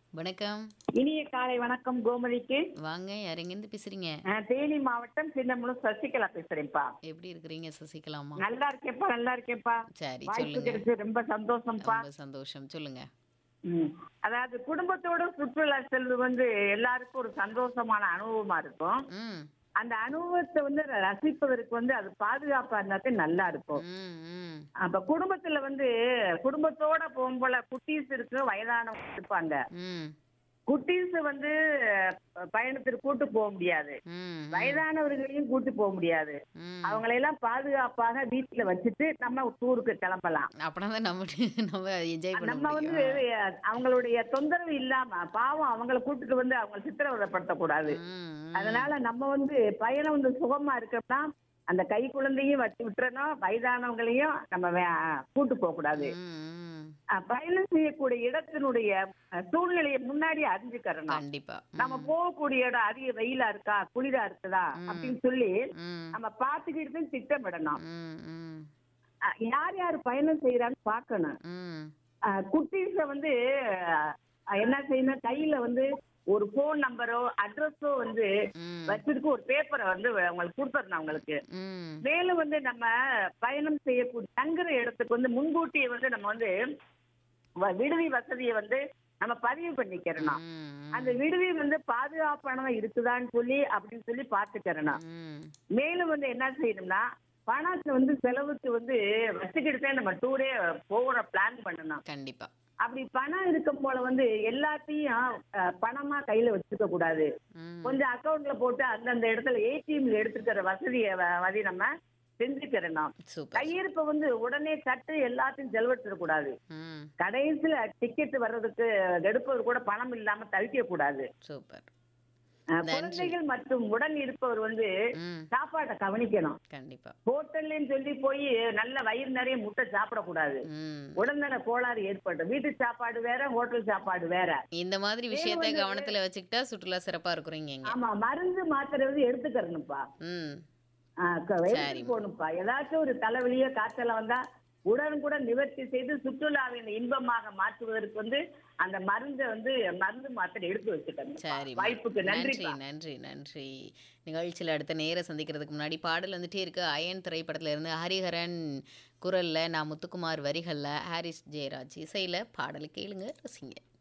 வணக்கம் இனிய காலை வணக்கம் கோமதிக்கு வாங்க யார் எங்கேருந்து பேசுறீங்க நான் தேனி மாவட்டம் சின்னமுலம் சசிகலா பேசுறேன்ப்பா எப்படி இருக்கிறீங்க சசிகலாமா நல்லா இருக்கேன்ப்பா நல்லா இருக்கேன்ப்பா சரி வாய்ப்பு சொல்லுங்க கிடைச்சு ரொம்ப சந்தோஷம்ப்பா ரொம்ப சந்தோஷம் சொல்லுங்க ம். அதாவது குடும்பத்தோட சுற்றுலா செல்வது வந்து எல்லாருக்கும் ஒரு சந்தோஷமான அனுபவமா இருக்கும் ம் அந்த அனுபவத்தை வந்து ரசிப்பதற்கு வந்து அது பாதுகாப்பா இருந்தாத்தே நல்லா இருக்கும் ம் ம் அப்ப குடும்பத்துல வந்து குடும்பத்தோட போகும்போல குட்டீஸ் இருக்கு வயதானவங்க இருப்பாங்க ம் குட்டீஸ் வந்து அஹ், பயணத்திற்கு கூட்டு போக முடியாது ம் வயதானவர்களையும் கூட்டு போக முடியாது ம் அவங்களை எல்லாம் பாதுகாப்பாக வீட்டுல வச்சுட்டு நம்ம டூருக்கு கிளம்பலாம் அப்படின்னா தான் நம்ம நம்ம என்ஜாய் பண்ண நம்ம வந்து முடியும் அஹ், அவங்களுடைய தொந்தரவு இல்லாம பாவம் அவங்கள கூட்டிட்டு வந்து அவங்க சித்திரவதைப்படுத்தக்கூடாது ம் ம் அதனால நம்ம வந்து பயணம் வந்து சுகமா இருக்கோம்னா அந்த கை குழந்தையும் வச்சு விட்டுறணும் வயதானவங்களையும் நம்ம வே- கூட்டு போக கூடாது ம், ம். அஹ், பயணம் செய்யக்கூடிய இடத்தினுடைய அஹ், சூழ்நிலையை முன்னாடி அறிஞ்சுக்கிறணும் கண்டிப்பா நம்ம போகக்கூடிய இடம் அதிக வெயிலா இருக்கா குளிரா இருக்குதா அப்படின்னு சொல்லி ம் நம்ம பார்த்துக்கிட்டு திட்டமிடணும் ம் ம் அஹ் யார் யார் பயணம் செய்யறான்னு பார்க்கணும் ம் குட்டீஸ வந்து அஹ், என்ன செய்யணும் கையில வந்து ஒரு போன் நம்பரோ அட்ரஸோ வந்து ம் வச்சிருக்கு ஒரு பேப்பரை வந்து அவங்களுக்கு கொடுத்துடணும் அவங்களுக்கு ம் மேலும் வந்து நம்ம பயணம் செய்யக்கூடிய தங்குற இடத்துக்கு வந்து முன்கூட்டியே வந்து நம்ம வந்து வ- விடுதி வசதியை வந்து நம்ம பதிவு பண்ணிக்கிறணும் ம் அந்த விடுதி வந்து பாதுகாப்பானதா இருக்குதான்னு சொல்லி அப்படின்னு சொல்லி பார்த்துக்கிறணும் ம் மேலும் வந்து என்ன செய்யணும்னா பணத்தை வந்து செலவுக்கு வந்து வச்சுக்கிட்டு தான் நம்ம டூரே போகிற பிளான் பண்ணணும் கண்டிப்பா அப்படி பணம் இருக்கும் போல வந்து எல்லாத்தையும் அஹ், பணமா கையில வச்சுக்க கூடாது ம் கொஞ்சம் அக்கவுண்ட்ல போட்டு அந்தந்த இடத்துல ஏடிஎம்ல எடுத்துக்கிற வசதியை வ- வதி நம்ம செஞ்சுக்கிறணும் சூப்பர் கையிருப்பை வந்து உடனே சட்டு எல்லாத்தையும் செலவழிச்சிடக்கூடாது ம் கடைசியில டிக்கெட் வர்றதுக்கு எடுப்பவர் கூட பணம் இல்லாம தவிக்க கூடாது சூப்பர் அஹ், நன்றி. குழந்தைகள் மற்றும் உடன் இருப்பவர் வந்து ம் சாப்பாட்டை கவனிக்கணும் கண்டிப்பா ஹோட்டல்லையும் சொல்லி போய் நல்ல வயிறு நிறைய முட்டை சாப்பிடக்கூடாது ம் உடல்நல கோளாறு ஏற்படும் வீட்டு சாப்பாடு வேற ஹோட்டல் சாப்பாடு வேற இந்த மாதிரி விஷயத்தை கவனத்துல வச்சுக்கிட்டா சுற்றுலா சிறப்பா இருக்கிறீங்க இங்க ஆமா மருந்து மாத்திரை வந்து எடுத்துக்கிறணும்ப்பா ம் ஆஹ் க- எடுத்துட்டு போகணும்ப்பா ஏதாச்சும் ஒரு தலைவலியோ காய்ச்சல வந்தா உடனுக்குடன் நிவர்த்தி செய்து சுற்றுலாவின் இன்பமாக மாற்றுவதற்கு வந்து அந்த மருந்தை வந்து மருந்து மாத்திரை எடுத்து வச்சுக்கணும் சரி வாய்ப்புக்கு நன்றி நன்றி நன்றி நன்றி நிகழ்ச்சியில் அடுத்த நேர சந்திக்கிறதுக்கு முன்னாடி பாடல் வந்துட்டே இருக்கு அயன் திரைப்படத்துல இருந்து ஹரிஹரன் குரல்ல நான் முத்துக்குமார் வரிகள்ல ஹாரிஸ் ஜெயராஜ் இசையில பாடல் கேளுங்க ரசிங்க